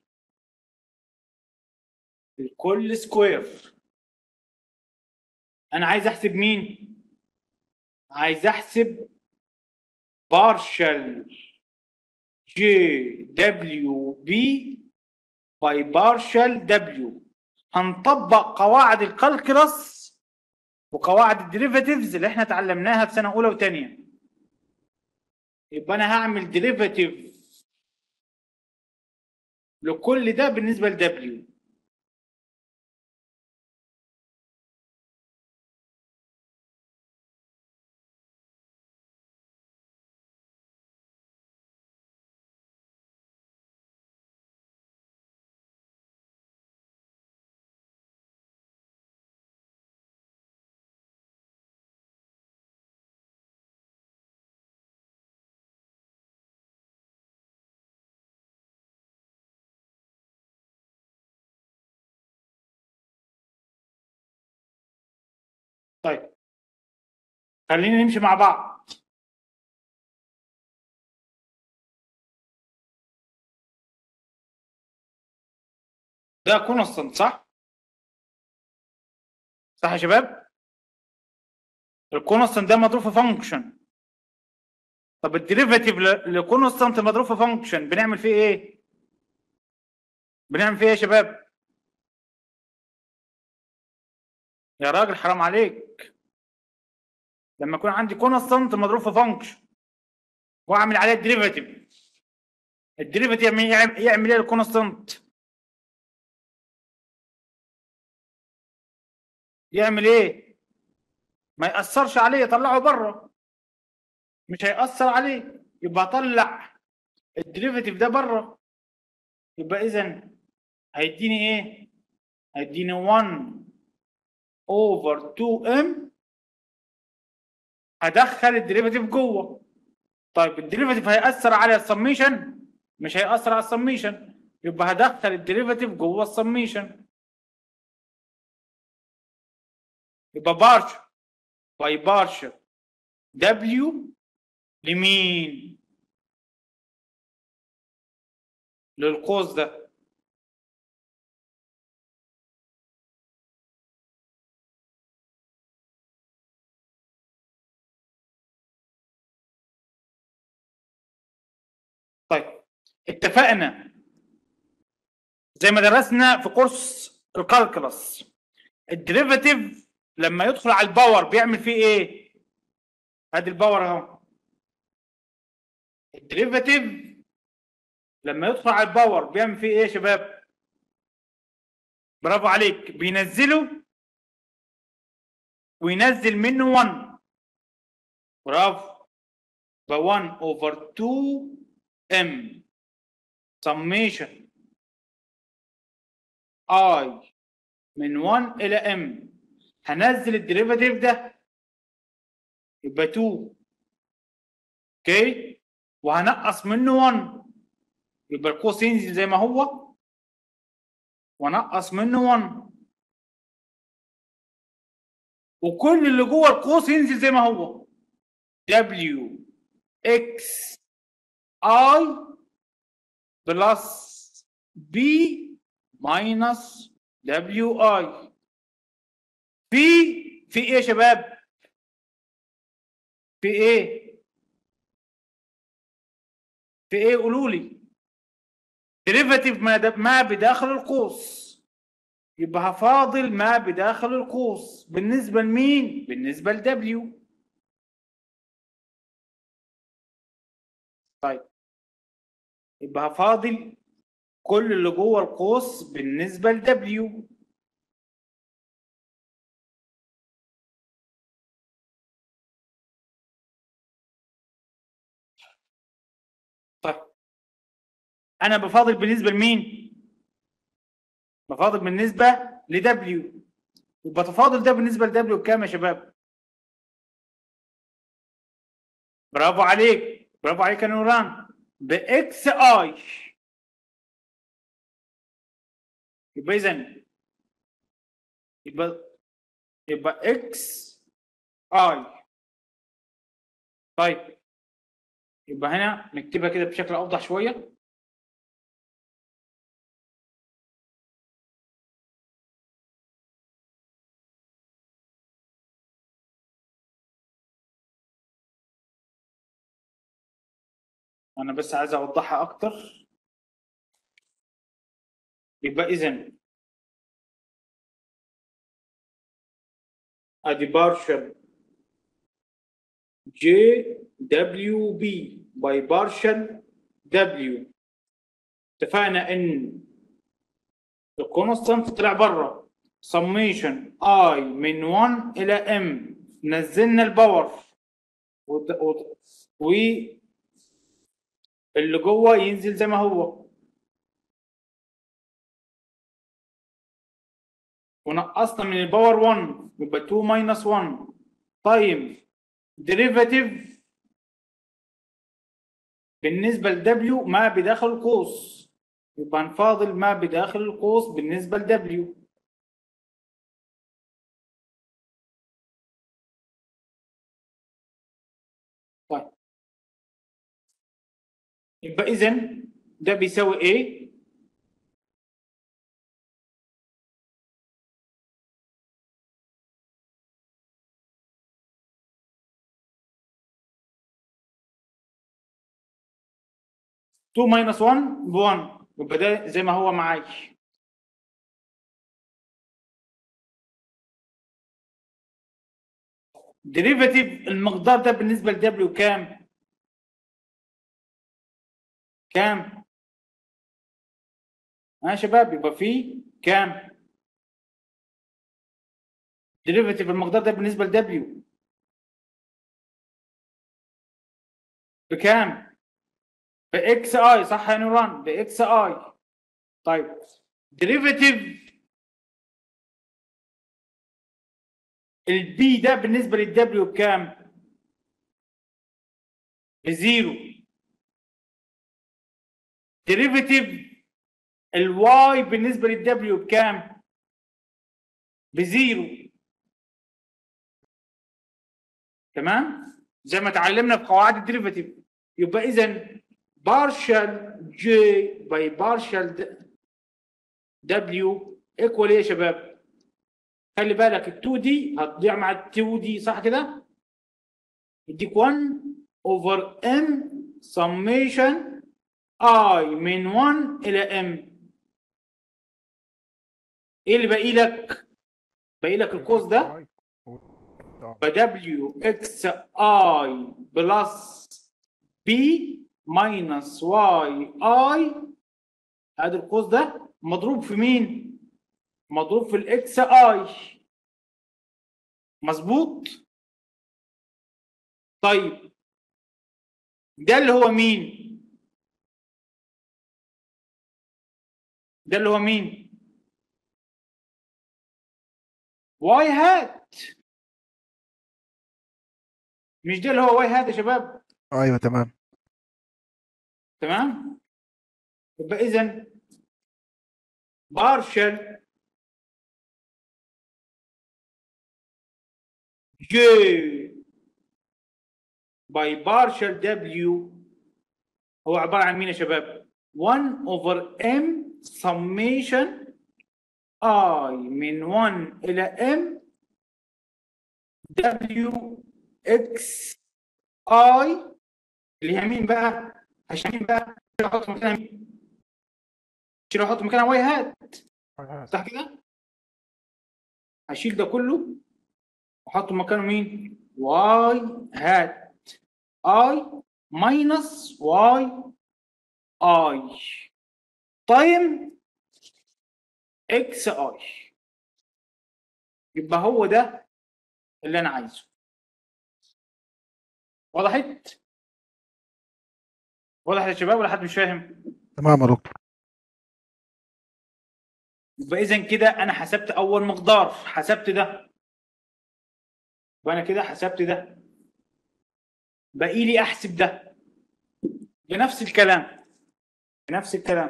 الكل سكوير انا عايز احسب مين عايز احسب بارشل جي دبليو بي باي بارشل دبليو هنطبق قواعد الكالكولس وقواعد الديريفاتيفز اللي احنا اتعلمناها في سنه اولى وثانيه يبقى انا هعمل ديريفاتيف لكل ده بالنسبه لدبليو طيب خلينا نمشي مع بعض ده كونستنت صح؟ صح يا شباب؟ الكونستنت ده مضروب في فانكشن طب الديريفاتيف لكونستنت مضروب في فانكشن بنعمل فيه ايه؟ بنعمل فيه ايه يا شباب؟ يا راجل حرام عليك لما يكون عندي كونستانت مضروب في فانكشن واعمل عليه الديريفاتيف الديريفاتيف يعمل يعمل ايه الكونستانت يعمل ايه ما ياثرش عليه يطلعه بره مش هياثر عليه يبقى اطلع الديريفاتيف ده بره يبقى اذا هيديني ايه هيديني 1 اوفر 2 ام هدخل الديريفاتيف جوه طيب الديريفاتيف هيأثر على السميشن مش هيأثر على السميشن يبقى هدخل الديريفاتيف جوه السميشن يبقى بارشل باي بارشل دبليو لمين؟ للقوس ده طيب اتفقنا زي ما درسنا في كورس الكالكولس الديريفاتيف لما يدخل على الباور بيعمل فيه ايه؟ ادي الباور اهو الديريفاتيف لما يدخل على الباور بيعمل فيه ايه يا شباب؟ برافو عليك بينزله وينزل منه 1 برافو يبقى 1 اوفر 2 ام summation i من 1 الى m هنزل الديريفاتيف ده يبقى 2 اوكي وهنقص منه 1 يبقى القوس ينزل زي ما هو ونقص منه 1 وكل اللي جوه القوس ينزل زي ما هو w x i بلس b ماينس دبليو اي في في ايه يا شباب في ايه في ايه قولوا لي ديريفاتيف ما د- ما بداخل القوس يبقى هفاضل ما بداخل القوس بالنسبه لمين بالنسبه لدبليو طيب يبقى هفاضل كل اللي جوه القوس بالنسبه لدبليو طيب انا بفاضل بالنسبه لمين بفاضل بالنسبه لدبليو يبقى تفاضل ده بالنسبه لدبليو بكام يا شباب برافو عليك برافو عليك يا نوران باكس اي يبقى اذا يبقى يبقى اكس اي طيب يبقى هنا نكتبها كده بشكل اوضح شويه انا بس عايز اوضحها اكتر يبقى اذا ادي بارشل جي دبليو بي باي بارشل دبليو اتفقنا ان الكونستانت طلع بره سميشن اي من 1 الى ام نزلنا الباور وت- وت- و اللي جوه ينزل زي ما هو ونقصنا من الباور 1 يبقى 2 ماينس 1 طيب ديريفاتيف بالنسبه ل W ما بداخل القوس يبقى هنفاضل ما بداخل القوس بالنسبه ل W طيب يبقى اذا ده بيساوي ايه تو ماينس 1 ب 1 يبقى ده زي ما هو معايا ديريفاتيف المقدار ده بالنسبه ل W كام؟ كام؟ ها يا شباب يبقى فيه كام؟ ديريفاتيف المقدار ده بالنسبه ل W بكام؟ باكس اي صح يا نوران؟ باكس اي طيب ديريفاتيف البي ده بالنسبه للدبليو بكام؟ بزيرو ديريفاتيف الواي بالنسبه للدبليو بكام؟ بزيرو تمام؟ زي ما اتعلمنا في قواعد الديريفاتيف يبقى اذا بارشال جي باي بارشال دبليو ايكوال ايه يا شباب؟ خلي بالك ال 2 دي هتضيع مع ال 2 دي صح كده؟ يديك 1 اوفر ام سميشن اي من 1 الى ام ايه اللي باقي لك؟ باقي لك القوس ده ف دبليو اكس اي بلس بي ماينس واي اي ادي القوس ده مضروب في مين؟ مضروب في الاكس اي مظبوط؟ طيب ده اللي هو مين؟ ده اللي هو مين؟ واي هات مش ده اللي هو واي هات يا شباب ايوه تمام تمام يبقى اذا بارشل جي باي بارشل دبليو هو عباره عن مين يا شباب 1 اوفر ام سميشن اي من 1 الى ام دبليو اكس اي اللي هي مين بقى عشان مين بقى شيل احط مكانها مين شيل احط مكانها واي هات صح كده هشيل ده كله واحط مكانه مين واي هات اي ماينس واي اي تايم اكس اي يبقى هو ده اللي انا عايزه وضحت وضحت يا شباب ولا حد مش فاهم تمام يا دكتور يبقى اذا كده انا حسبت اول مقدار حسبت ده وانا كده حسبت ده باقي لي احسب ده بنفس الكلام بنفس الكلام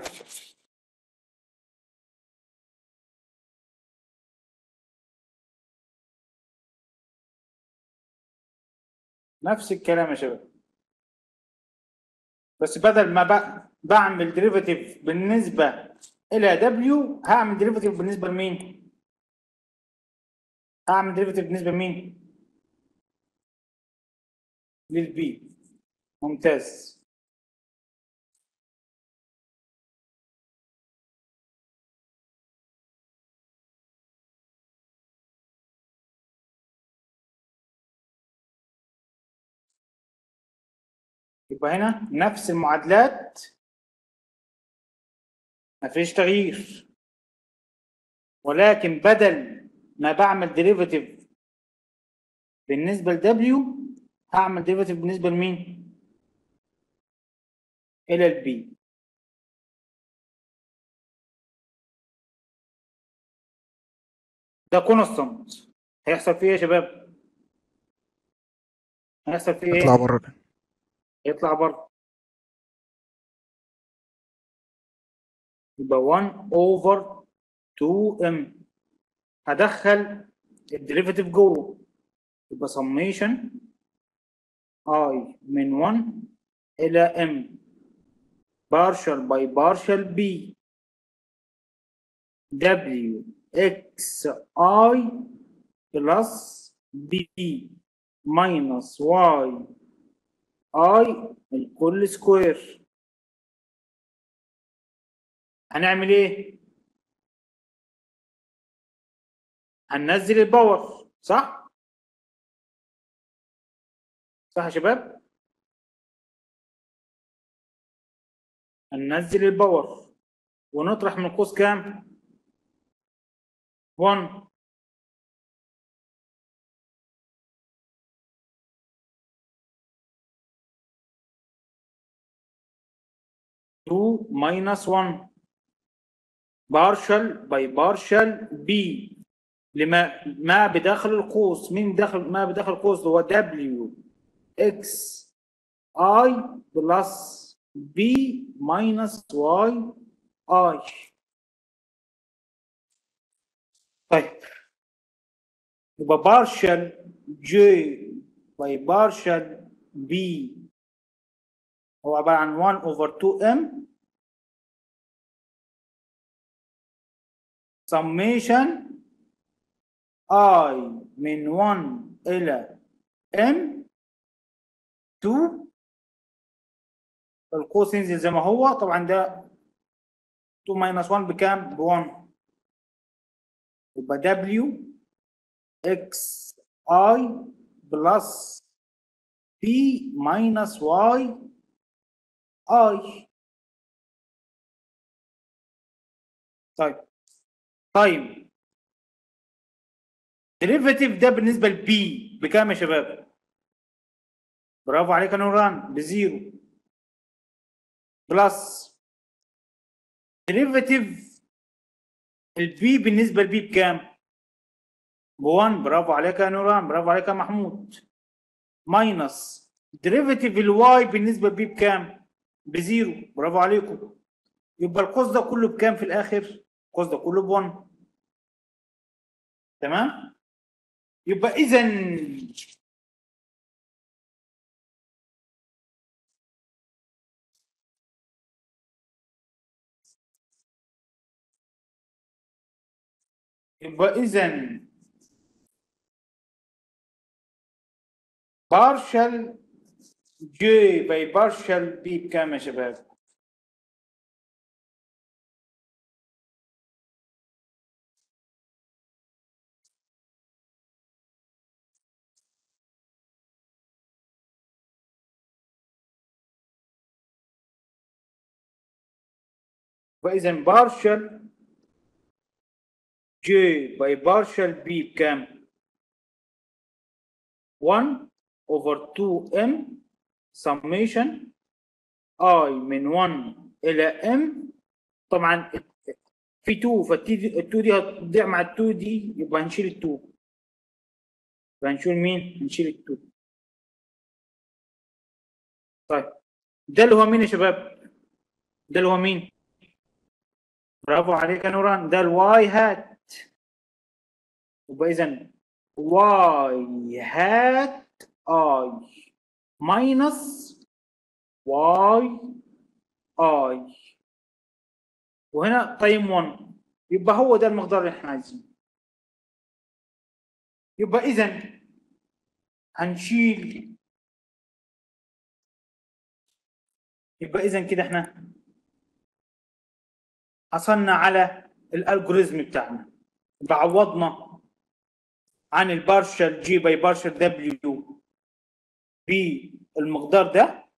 نفس الكلام يا شباب بس بدل ما ب- بعمل ديريفاتيف بالنسبه الى دبليو هعمل ديريفاتيف بالنسبه لمين؟ هعمل ديريفاتيف بالنسبه لمين؟ للبي ممتاز يبقى هنا نفس المعادلات مفيش تغيير ولكن بدل ما بعمل ديريفاتيف بالنسبة ل W هعمل ديريفاتيف بالنسبة لمين؟ إلى ال B ده كونستانت هيحصل فيه ايه يا شباب؟ هيحصل فيه ايه؟ اطلع بره يطلع بره يبقى 1 اوفر 2 ام هدخل الديريفاتيف جوه يبقى سميشن اي من 1 الى ام بارشل باي بارشل بي دبليو اكس اي بلس بي ماينس واي اي الكل سكوير هنعمل ايه هننزل الباور صح صح يا شباب هننزل الباور ونطرح من القوس كام 1 2 minus 1 partial by partial b لما ما بداخل القوس مين داخل ما بداخل القوس هو w x i plus b minus y i طيب يبقى partial j by partial b هو عبارة عن 1 over 2m summation i من 1 إلى m 2 القوس ينزل زي ما هو طبعا ده 2 minus 1 بكام؟ ب 1 يبقى w x i plus p minus y اي طيب طيب ديريفاتيف ده بالنسبه لبي بكام يا شباب؟ برافو عليك يا نوران بزيرو بلس ديريفاتيف البي بالنسبه لبي بكام؟ ب 1 برافو عليك يا نوران برافو عليك يا محمود ماينس ديريفاتيف الواي بالنسبه لبي بكام؟ بزيرو برافو عليكم يبقى القوس ده كله بكام في الاخر؟ القوس ده كله ب 1 تمام؟ يبقى اذا يبقى اذا partial j by partial b بكام يا شباب؟ فإذا partial j by partial b بكام؟ 1 over 2m summation i من 1 إلى m طبعا في 2 فال 2 دي هتضيع مع ال 2 دي يبقى هنشيل ال 2 يبقى هنشيل مين؟ هنشيل ال 2 طيب ده اللي هو مين يا شباب؟ ده اللي هو مين؟ برافو عليك يا نوران ده الواي هات يبقى اذا واي هات اي ماينس واي اي وهنا تايم 1 يبقى هو ده المقدار اللي احنا عايزينه يبقى اذا هنشيل يبقى اذا كده احنا حصلنا على الالجوريزم بتاعنا يبقى عوضنا عن البارشل جي باي بارشل دبليو بالمقدار ده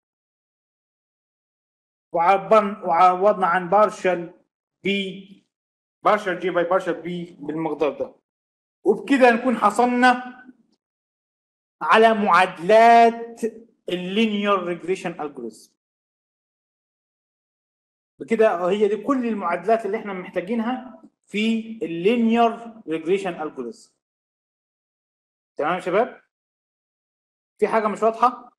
وعبرنا وعوضنا عن بارشل بي بارشل جي باي بارشل بي بالمقدار ده وبكده نكون حصلنا على معادلات اللينير ريجريشن الجوريزم بكده هي دي كل المعادلات اللي احنا محتاجينها في اللينير ريجريشن الجوريزم تمام يا شباب في حاجه مش واضحه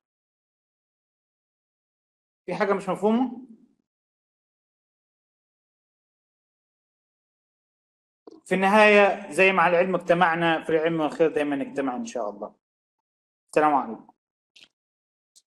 في حاجه مش مفهومه في النهايه زي ما على العلم اجتمعنا في العلم والخير دايما نجتمع ان شاء الله السلام عليكم